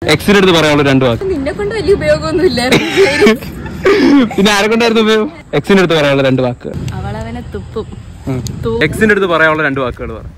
എക്സിന്റെ അടുത്ത് പറയാനുള്ള രണ്ട് വാക്ക് നിന്നെ കൊണ്ട് വലിയ ഉപയോഗമൊന്നും ഇല്ല പിന്നെ ആരെ കൊണ്ടായിരുന്നു ഉപയോഗം എക്സിന്റെ അടുത്ത് പറയാനുള്ള രണ്ട് വാക്ക് അവളവനെ തുപ്പും എക്സിന്റെ അടുത്ത് പറയാനുള്ള രണ്ട് വാക്കുകൾ പറ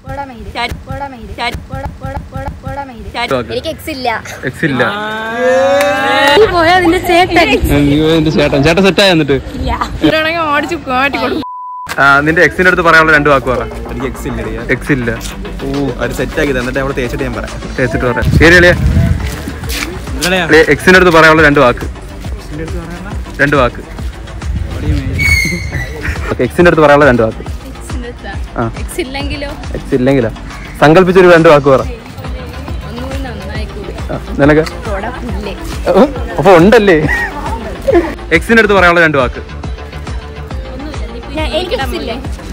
വാക്ക്. എനിക്ക് എക്സ് ഇല്ല എക്സ് ഇല്ല പോയാ അതിന്റെ ചേട്ടൻ അയ്യോ, എന്റെ ചേട്ടൻ ചേട്ടൻ സെറ്റായി എന്നിട്ട് ഓടിച്ചു കാട്ടി കൊടുക്കും ആ, നിന്റെ എക്സിന്റെ അടുത്ത് പറയാനുള്ള രണ്ട് വാക്ക് പറ എനിക്ക് എക്സ് ഇല്ല എക്സ് ഇല്ല ഓ അത് സെറ്റ് ആക്കി എന്നിട്ട് അവിടെ തേച്ചിട്ട് ഞാൻ പറയാം തേച്ചിട്ട് പറയാം ശരി അളിയ എക്സിന്റെ അടുത്ത് പറയാനുള്ള രണ്ട് വാക്ക് രണ്ട് വാക്ക് എക്സിന്റെ അടുത്ത് പറയാനുള്ള രണ്ട് വാക്ക് ആ എക്സ് ഇല്ലെങ്കിലോ എക്സ് ഇല്ലെങ്കിലാ സങ്കല്പിച്ചൊരു രണ്ട് വാക്ക് പറ ഒന്നുകൂടി നന്നായിക്കൂടി ആ, നിനക്ക് ഓ, അപ്പൊ ഉണ്ടല്ലേ എക്സിന്റെ അടുത്ത് പറയാനുള്ള രണ്ട് വാക്ക് എനിക്ക് എക്സ് ഇല്ലേ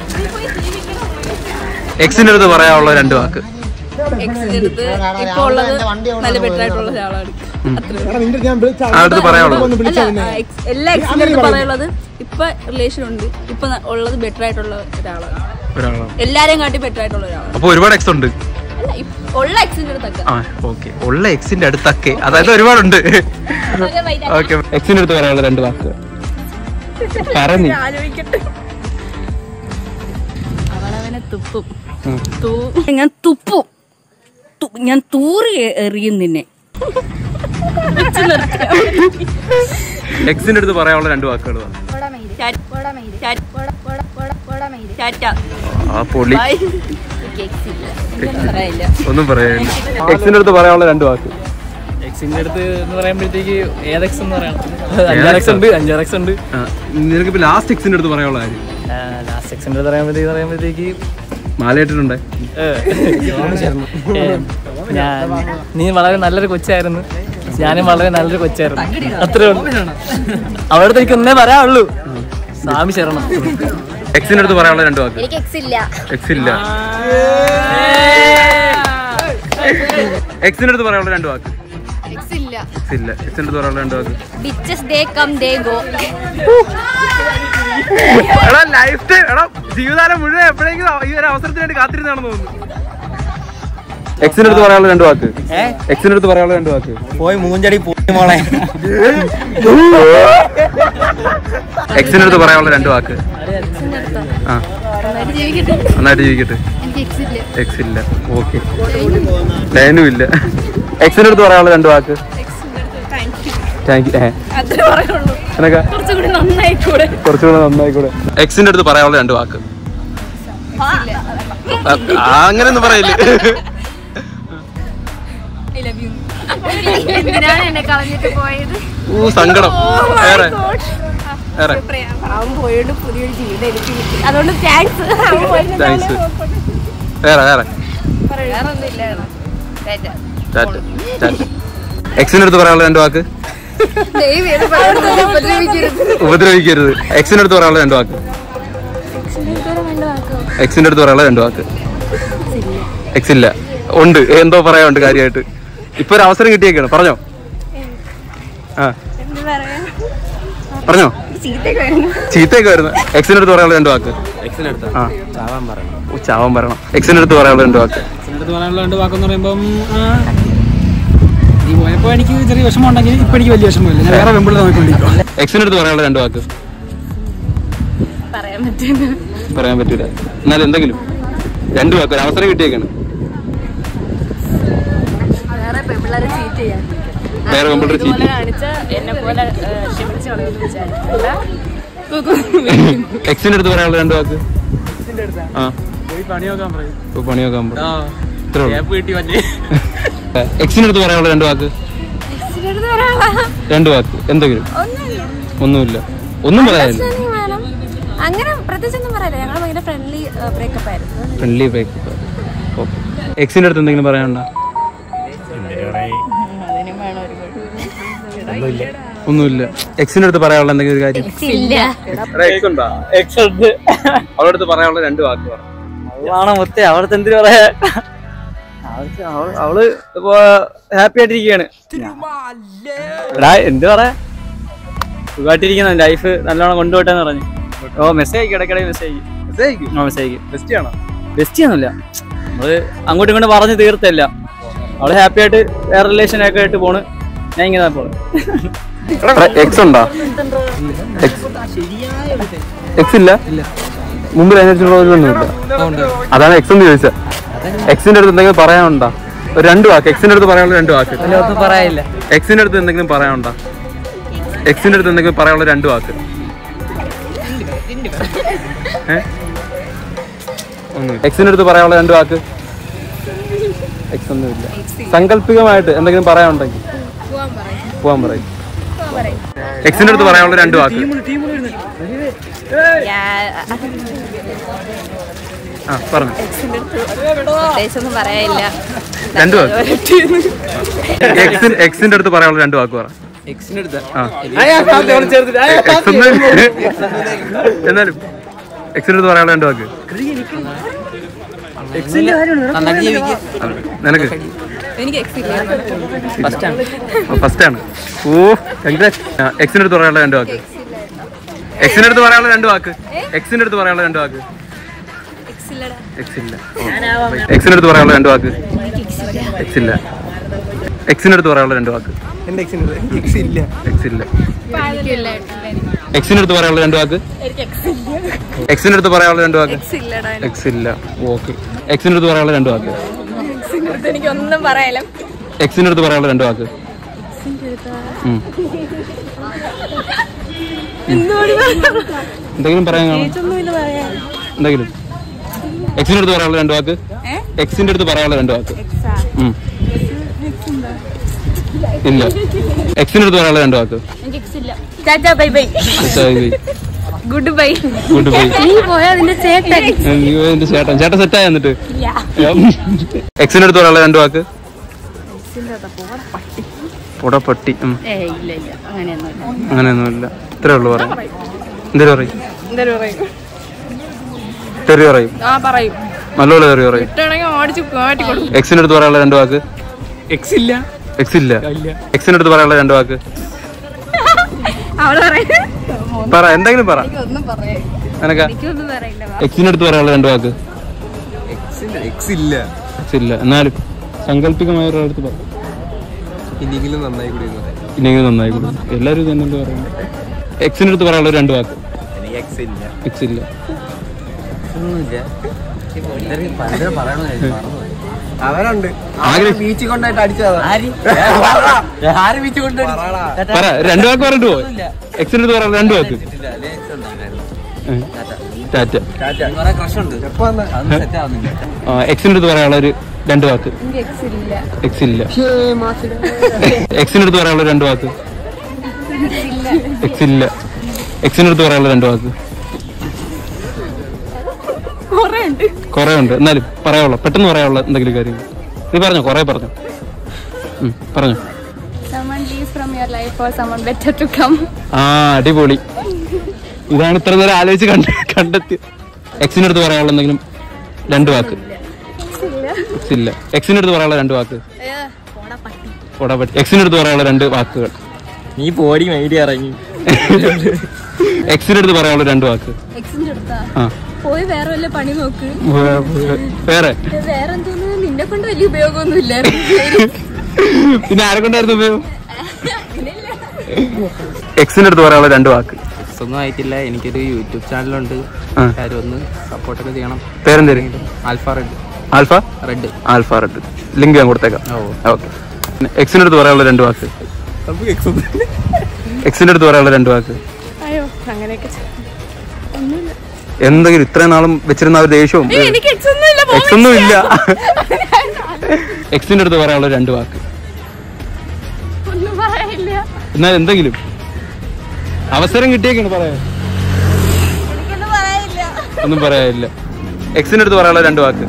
എക്സിന്റെ അടുത്ത് പറയാനുള്ള രണ്ട് വാക്ക് എക്സിന്റെ അടുത്ത് ഇപ്പൊ ഉള്ളത് നല്ല ബെറ്റർ ആയിട്ടുള്ള ഒരാളാണ് ആ അടുത്ത് പറയാനുള്ളത് അല്ല ആ, ex- എല്ലാ എക്സിന്റെ അടുത്ത് പറയാനുള്ളത് ഇപ്പൊ റിലേഷൻ ഉണ്ട് ഇപ്പൊ ന- ഉള്ളത് ബെറ്റർ ആയിട്ടുള്ള ഒരാളാണ് ഒരാളാണ് എല്ലാരെയും കാട്ടി ബെറ്റർ ആയിട്ടുള്ള ഒരാളാണ് അപ്പൊ ഒരുപാട് എക്സ് ഉണ്ട് അല്ല ഇപ്പ- ഉള്ള എക്സിന്റെ അടുത്തൊക്കെ ആ ഓക്കെ ഉള്ള എക്സിന്റെ അടുത്തൊക്കെ അതായത് ഒരുപാടുണ്ട് ഓക്കെ എക്സിന്റെ അടുത്ത് പറയാനുള്ള രണ്ട് വാക്ക് പറഞ്ഞു ആലോചിക്കട്ടെ അവളവനെ തുപ്പും തൂ ഞാൻ തുപ്പും തു- ഞാൻ തൂറി എ- എറിയും നിന്നെ എക്സിന്റെ അടുത്ത് പറയാനുള്ള രണ്ട് വാക്കുകൾ പറ ടാറ്റ ആ പൊളി ബൈ പറയില്ല ഒന്നും പറയാനില്ല എക്സിന്റെ അടുത്ത് പറയാനുള്ള രണ്ട് വാക്ക് എക്സിന്റെ അടുത്ത് എന്ന് പറയുമ്പോഴത്തേക്ക് ഏത് എക്സ് എന്ന് പറയണം അഞ്ചാറ് എക്സ് ഉണ്ട് അഞ്ചാറ് എക്സ് ഉണ്ട് ആ, നിനക്കിപ്പോ ലാസ്റ്റ് എക്സിന്റെ അടുത്ത് പറയാനുള്ള കാര്യം ലാസ്റ്റ് എക്സിന്റെ അടുത്ത് പറയുമ്പോഴത്തേക്ക് പറയുമ്പോഴത്തേക്ക് മാലയിട്ടിട്ടുണ്ടേ ഞാൻ നീ വളരെ നല്ലൊരു കൊച്ചായിരുന്നു ഞാനും വളരെ നല്ലൊരു കൊച്ചായിരുന്നു അത്രേ ഉള്ളൂ അവിടെ എനിക്ക് ഒന്നേ പറയാനുള്ളൂ സ്വാമി ശരണം എക്സിന്റെ അടുത്ത് പറയാനുള്ള രണ്ട് വാക്ക് എനിക്ക് എക്സ് ഇല്ല എക്സ് ഇല്ല എക്സിന്റെ അടുത്ത് പറയാനുള്ള രണ്ട് വാക്ക് എക്സ് ഇല്ല എക്സ് ഇല്ല എക്സിന്റെ അടുത്ത് പറയാനുള്ള രണ്ട് വാക്ക് bitches they come they go എടാ ലൈഫ് ടൈം എടാ ജീവിതകാലം മുഴുവൻ എപ്പോഴെങ്കിലും ഈ ഒരു അവസരത്തിന് വേണ്ടി കാത്തിരുന്നാണെന്ന് തോന്നുന്നു എക്സിന്റെ അടുത്ത് പറയാനുള്ള രണ്ട് വാക്ക് എക്സിന്റെ അടുത്ത് പറയാനുള്ള രണ്ട് വാക്ക് പോയി മൂഞ്ചടി പോയി മോളെ എക്സിന്റെ അടുത്ത് പറയാനുള്ള രണ്ട് വാക്ക് ആ നന്നായിട്ട് ജീവിക്കട്ടെ എക്സ് ഇല്ല ഓക്കെ ലൈനും ഇല്ല എക്സിന്റെ അടുത്ത് പറയാനുള്ള രണ്ട് വാക്ക് താങ്ക് യു അത്രേ പറയുള്ളൂ എന്നൊക്കെ കുറച്ചുകൂടി നന്നായിക്കൂടെ കുറച്ചുകൂടെ നന്നായിക്കൂടെ എക്സിന്റെ അടുത്ത് പറയാനുള്ള രണ്ട് വാക്ക് അങ്ങനെയൊന്നും പറയില്ലേ എന്തിനാണ് എന്നെ കളഞ്ഞിട്ട് പോയത് ഊ സങ്കടം വേറെ വേറെ അവൻ പോയോണ്ട് പുതിയൊരു ജീവിതം എനിക്ക് കിട്ടി അതുകൊണ്ട് താങ്ക്സ് അവൻ പോയിട്ട് താങ്ക്സ് വേറെ വേറെ വേറൊന്നുമില്ല ടാറ്റ ടാറ്റ എക്സിന്റെ അടുത്ത് പറയാനുള്ള രണ്ട് വാക്ക് ഉപദ്രവിക്കരുത് എക്സിന്റെ അടുത്ത് പറയാനുള്ള രണ്ട് വാക്ക് എക്സിന്റെ അടുത്ത് പറയാനുള്ള രണ്ട് വാക്ക് എക്സ് ഇല്ല ഉണ്ട് എന്തോ പറയാനുണ്ട് കാര്യമായിട്ട് ഇപ്പൊ ഒരു അവസരം കിട്ടിയേക്കാണ് പറഞ്ഞോ ആ പറഞ്ഞോ ചീത്തയൊക്കെ വരുന്നു എക്സിന്റെ അടുത്ത് പറയാനുള്ള രണ്ട് വാക്ക് എക്സിനടുത്ത് ആ ചാവാൻ പറയണം ഓ, ചാവാൻ പറയണം എക്സിന്റെ അടുത്ത് പറയാനുള്ള രണ്ട് വാക്ക് എക്സിന്റെ അടുത്ത് പറയാനുള്ള രണ്ട് വാക്കെന്ന് പറയുമ്പം ആ, നീ പോയപ്പോ എനിക്ക് ചെറിയ വിഷമം ഉണ്ടെങ്കിൽ ഇപ്പൊ എനിക്ക് വലിയ വിഷമമില്ല ഞാൻ വേറെ വെമ്പിള നോക്കിക്കൊണ്ടിരിക്കും എക്സിന്റെ അടുത്ത് പറയാനുള്ള രണ്ട് വാക്ക് പറയാൻ പറ്റുന്ന പറയാൻ പറ്റൂല എന്നാലും എന്തെങ്കിലും രണ്ട് വാക്ക് ഒരു അവസരം കിട്ടിയേക്കാണ് വേറെ പെമ്പിള്ളേരെ ചീറ്റ് ചെയ്യാൻ വേറെ കമ്പ്യൂട്ടർ ഇതുപോലെ ചീറ്റ് കാണിച്ച എന്നെ പോലെ ക്ഷമിച്ച് കളയുമെന്ന് വിചാരിക്കില്ല എക്സിന്റെ അടുത്ത് പറയാനുള്ള രണ്ട് വാക്ക് ആ പോയി പണി നോക്കാൻ പറയും ഇപ്പൊ പണി നോക്കാൻ പോ. ഇത്രേ ഉള്ളൂ. ഗ്യാപ്പ് കിട്ടി പറ്റി എക്സിന്റെ അടുത്ത് പറയാനുള്ള രണ്ട് വാക്ക് രണ്ട് വാക്ക് എന്തെങ്കിലും ഒന്നുമില്ല ഒന്നും പറയാനില്ല അങ്ങനെ പ്രത്യേകിച്ചൊന്നും പറയില്ല ഞങ്ങൾ ഭയങ്കര ഫ്രണ്ട്ലി ബ്രേക്കപ്പ് ആയിരുന്നു ഫ്രണ്ട്ലി ബ്രേക്കപ്പ് ഓക്കെ എക്സിന്റെ അടുത്ത് എന്തെങ്കിലും പറയാനുണ്ടോ ഒന്നുമില്ല എക്സിന്റെ അടുത്ത് പറയാനുള്ള എന്തെങ്കിലും ഒരു കാര്യം എക്സ് ഉണ്ടോ എക്സ് ഉണ്ട് അവളുടെ അടുത്ത് പറയാനുള്ള രണ്ട് വാക്ക് പറ അവളാണ് മൊത്തം അവിടുത്തെ എന്തിനു പറയാ അവൾക്ക് അവള് അവള് ഇപ്പൊ ഹാപ്പി ആയിട്ടിരിക്കുകയാണ് എടാ എന്ത് പറയാ സുഖമായിട്ടിരിക്കുന്ന ലൈഫ് നല്ലോണം കൊണ്ടുപോട്ടെന്ന് പറഞ്ഞു ഓ മെസ്സേജ് ഇടയ്ക്കിടയ്ക്ക് മെസ്സേജ് ആ മെസ്സേജ് ബെസ്റ്റ് ആണോ ബെസ്റ്റ് ഒന്നുമില്ല നമ്മള് അങ്ങോട്ടും ഇങ്ങോട്ടും പറഞ്ഞ് തീർത്തല്ല അവള് ഹാപ്പി ആയിട്ട് വേറെ റിലേഷൻ ഒക്കെ ആയിട്ട് പോണ് ഞാൻ ഇങ്ങനെ പോണ് എക്സ് ഉണ്ടോ എക്സ് ഇല്ല മുമ്പിൽ അതിനനുസരിച്ചുള്ളതൊന്നുമില്ല അതാണ് എക്സ് എന്ന് ചോദിച്ചത് എക്സിന്റെ അടുത്ത് എന്തെങ്കിലും പറയാനുണ്ടോ ഒരു രണ്ട് വാക്ക് എക്സിന്റെ അടുത്ത് പറയാനുള്ള രണ്ട് വാക്ക് ഒന്നും പറയാനില്ല എക്സിന്റെ അടുത്ത് എന്തെങ്കിലും പറയാനുണ്ടോ എക്സിന്റെ അടുത്ത് എന്തെങ്കിലും പറയാനുള്ള രണ്ട് വാക്ക് ഏ? ഒന്നുമില്ല. എക്സിന്റെ അടുത്ത് പറയാനുള്ള രണ്ട് വാക്ക് എക്സ് ഒന്നുമില്ല സങ്കല്പികമായിട്ട് എന്തെങ്കിലും പറയാനുണ്ടെങ്കിൽ പോവാൻ പറയും എക്സിന്റെ അടുത്ത് പറയാനുള്ള രണ്ട് വാക്ക് ആ പറഞ്ഞു പ്രത്യേകിച്ചൊന്നും പറയാനില്ല രണ്ട് വാക്ക് എക്സിൻ എക്സിന്റെ അടുത്ത് പറയാനുള്ള രണ്ട് വാക്ക് പറ എക്സിന്റെ അടുത്ത് ആ എക്സ് ഒന്ന് എന്നാലും എക്സിന്റെ അടുത്ത് പറയാനുള്ള രണ്ട് വാക്ക് നന്നായിട്ട് ജീവിക്കുക അത് നിനക്ക് എനിക്ക് എക്സ് ഇല്ല ഫസ്റ്റ് ആണ് ഓ കൺഗ്രാറ്റ് എക്സിന്റെ അടുത്ത് പറയാനുള്ള രണ്ട് വാക്ക് എക്സിന്റെ അടുത്ത് പറയാനുള്ള രണ്ട് വാക്ക് എക്സിന്റെ അടുത്ത് പറയാനുള്ള രണ്ട് വാക്ക് എക്സ് ഇല്ല എക്സിന്റെ അടുത്ത് പറയാനുള്ള രണ്ട് വാക്ക് എക്സ് ഇല്ല എക്സിന്റെ അടുത്ത് പറയാനുള്ള രണ്ട് വാക്ക് എന്റെ എക്സിന്റെ എക്സ് ഇല്ല എക്സ് ഇല്ല എക്സിന്റെ അടുത്ത് പറയാനുള്ള രണ്ട് വാക്ക് എക്സിന്റെ അടുത്ത് പറയാനുള്ള രണ്ട് വാക്ക് എക്സ് ഇല്ല ഓക്കെ എക്സിന്റെ അടുത്ത് പറയാനുള്ള രണ്ട് വാക്ക് എനിക്ക് ഒന്നും പറയാനില്ല എക്സിന്റെ അടുത്ത് പറയാനുള്ള രണ്ട് വാക്ക് ഉം. എന്തെങ്കിലും പറയാൻ കാണും എന്തെങ്കിലും എക്സിന്റെ അടുത്ത് പറയാനുള്ള രണ്ട് വാക്ക് എക്സിന്റെ അടുത്ത് പറയാനുള്ള രണ്ട് വാക്ക് ഉം. ഇല്ല എക്സിന്റെ അടുത്ത് പറയാനുള്ള രണ്ട് വാക്ക് എനിക്ക് എക്സ് ഇല്ല tata bye bye goodbye goodbye നീ പോയാ അതിന്റെ ചേട്ടൻ എന്റെ ചേട്ടൻ ചേട്ടൻ സെറ്റായി എന്നിട്ട് എക്സിന്റെ അടുത്ത് പറയാനുള്ള രണ്ട് വാക്ക് പുടപ്പട്ടി ഉം. ഏ ഇല്ല ഇല്ല അങ്ങനെയൊന്നുമില്ല അങ്ങനെയൊന്നുമില്ല ഇത്രേ ഉള്ളു പറയാം എന്തേലും പറയും എന്തായാലും പറയും തെറി പറയും ആ പറയും നല്ലപോലെ തെറി പറയും ഇട്ടാണെങ്കിൽ ഓടിച്ച് മാറ്റി കൊടുക്കും എക്സിന്റെ അടുത്ത് പറയാനുള്ള രണ്ട് വാക്ക് എക്സ് ഇല്ല എക്സ് ഇല്ല എക്സിന്റെ അടുത്ത് പറയാനുള്ള രണ്ട് വാക്ക് അവള് പറയും പറ എന്തെങ്കിലും പറ ഒന്നും പറയാം നിനക്ക എനിക്കൊന്നും പറയില്ല എക്സിന്റെ അടുത്ത് പറയാനുള്ള രണ്ട് വാക്ക് എക്സിന്റെ എക്സ് ഇല്ല എക്സ് ഇല്ല എന്നാലും സങ്കല്പികമായ ഒരാളടുത്ത് പറ ഇനിയെങ്കിലും നന്നായി കൂടി എന്ന് പറയാം ഇനിയെങ്കിലും നന്നായി കൂടും എല്ലാവരും ഇത് തന്നെ പറയുന്നത് എക്സിന്റെ അടുത്ത് പറയാനുള്ള രണ്ട് വാക്ക് എനിക്ക് എക്സ് ഇല്ല എക്സ് ഇല്ല ഒന്നുമില്ല പലരും പറയണോ അവനുണ്ട് ആര്? ബീച്ചിൽ കൊണ്ടായിട്ട് അടിച്ചതാ ആര് ബീച്ചിൽ കൊണ്ടായിട്ട് പറ രണ്ട് വാക്ക് പറഞ്ഞിട്ട് പോ എക്സിന്റെ അടുത്ത് പറയാനുള്ള രണ്ട് വാക്ക് ഏ. ടാറ്റ ക്രഷ് ഉണ്ട് എപ്പോ അതൊന്നും സെറ്റ് ആവുന്നില്ല ആ, എക്സിന്റെ അടുത്ത് പറയാനുള്ള ഒരു രണ്ട് വാക്ക് എനിക്ക് എക്സ് ഇല്ല എക്സ് ഇല്ല എക്സിന്റെ അടുത്ത് പറയാനുള്ള രണ്ട് വാക്ക് എക്സ് ഇല്ല എക്സിന്റെ അടുത്ത് പറയാനുള്ള രണ്ട് വാക്ക് കൊറേ ഉണ്ട് കുറെ ഉണ്ട് എന്നാലും പറയാനുള്ള പെട്ടെന്ന് പറയാനുള്ള എന്തെങ്കിലും കാര്യം നീ പറഞ്ഞോ കുറെ പറഞ്ഞു ഉം, പറഞ്ഞോ someone leaves from your life or someone better to come ആ അടിപൊളി ഇതാണ് ഇത്ര നേരം ആലോചിച്ച് കണ്ട കണ്ടെത്തി എക്സിന്റെ അടുത്ത് പറയാനുള്ള എന്തെങ്കിലും രണ്ട് വാക്ക് എക്സ് ഇല്ല എക്സിന്റെ അടുത്ത് പറയാനുള്ള രണ്ട് വാക്ക് പോടാ പട്ടി എക്സിന്റെ അടുത്ത് പറയാനുള്ള രണ്ട് വാക്കുകൾ നീ പോടി മൈഡി ഇറങ്ങി എക്സിന്റെ അടുത്ത് പറയാനുള്ള രണ്ട് വാക്ക് എക്സിന്റെ അടുത്താ ആ പോയി വേറെ വല്ല പണി നോക്ക് വേ- വേ- വേറെ വേറെ എന്തോന്ന് നിന്നെ കൊണ്ട് വലിയ ഉപയോഗമൊന്നുമില്ല പിന്നെ ആരെ കൊണ്ടായിരുന്നു ഉപയോഗം എക്സിന്റെ അടുത്ത് പറയാനുള്ള രണ്ട് വാക്ക് ഒന്നും ആയിട്ടില്ല എനിക്കൊരു യൂട്യൂബ് ചാനലുണ്ട് ആ. കാര്യം ഒന്ന് സപ്പോർട്ടൊക്കെ ചെയ്യണം പേരെന്തേലും alpha red alpha red alpha red link ഞാൻ കൊടുത്തേക്കാം ഓക്കെ എക്സിന്റെ അടുത്ത് പറയാനുള്ള രണ്ട് വാക്ക് എക്സിന്റെ അടുത്ത് പറയാനുള്ള രണ്ട് വാക്ക് അയ്യോ അങ്ങനെയൊക്കെ എന്തെങ്കിലും ഇത്രയും നാളും വെച്ചിരുന്ന ആ ഒരു ദേഷ്യവും എനിക്ക് എക്സ് ഒന്നും ഇല്ല എക്സ് ഒന്നും ഇല്ല എക്സിന്റെ അടുത്ത് പറയാനുള്ള രണ്ട് വാക്ക് ഒന്നും പറയില്ല എന്നാൽ എന്തെങ്കിലും അവസരം കിട്ടിയേക്കാണ് പറയാൻ എനിക്കൊന്നും പറയില്ല ഒന്നും പറയാനില്ല എക്സിന്റെ അടുത്ത് പറയാനുള്ള രണ്ട് വാക്ക്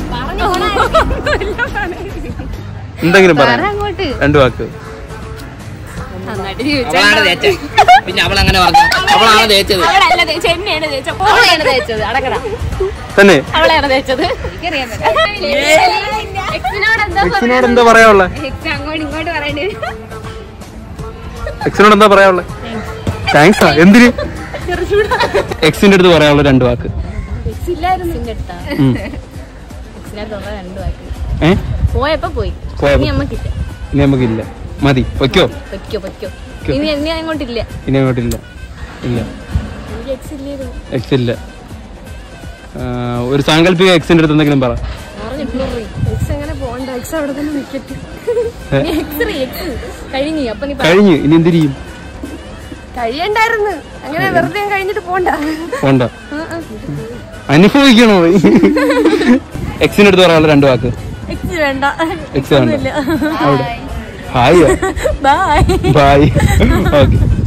എന്തെങ്കിലും പറയാം അങ്ങോട്ട് രണ്ട് വാക്ക് നന്നായിട്ട് അവളാണ് തേച്ചത് പിന്നെ അവൾ അങ്ങനെ പറഞ്ഞു അവളാണ് തേച്ചത് അവളല്ല തേച്ചത് എന്നെയാണ് തേച്ചത് അവളെയാണ് തേച്ചത് അടക്കട തന്നെ അവളെയാണ് തേച്ചത് എനിക്കറിയാൻ എക്സിനോട് എന്താ എക്സിനോട് എന്താ പറയാനുള്ള എക്സ് അങ്ങോട്ട് ഇങ്ങോട്ട് പറയേണ്ടി എക്സിനോട് എന്താ പറയാനുള്ള താങ്ക്സ് ആ എന്തിന് എക്സിന്റെ അടുത്ത് പറയാനുള്ള രണ്ട് വാക്ക് എക്സ് ഇല്ലായിരുന്നു അടുത്താ ഉം. എക്സിനടുത്തുള്ള രണ്ട് വാക്ക് ഏ പോയപ്പോ പോയി പോയപ്പോ. ഇനി നമ്മക്കില്ല ഇനി നമുക്കില്ല മതി വയ്ക്കോ പൊയ്ക്കോ പൊയ്ക്കോ ഇനി ഇനി അങ്ങോട്ടില്ല ഇനി അങ്ങോട്ടില്ല ഇല്ല എനിക്ക് എക്സ് ഇല്ലേ എക്സ് ഇല്ല ആ, ഒരു സാങ്കല്പിക എക്സിന്റെ അടുത്ത് എന്തെങ്കിലും പറ എക്സ് എങ്ങനെ പോണ്ട എക്സ് അവിടെ തന്നെ നിൽക്കട്ടെ എക്സ് എക്സ് കഴിഞ്ഞു അപ്പൊ നീ പറ. കഴിഞ്ഞു ഇനി എന്തിരിക്കും കഴിയണ്ടായിരുന്നു അങ്ങനെ വെറുതെ കഴിഞ്ഞിട്ട് പോണ്ട പോണ്ട അനുഭവിക്കണോ എക്സിന്റെ അടുത്ത് പറയാനുള്ള രണ്ട് വാക്ക് എക്സ് വേണ്ട എക്സ് വേണ്ട അവിടെ ഹായ് ബൈ ബായ് ഓക്കെ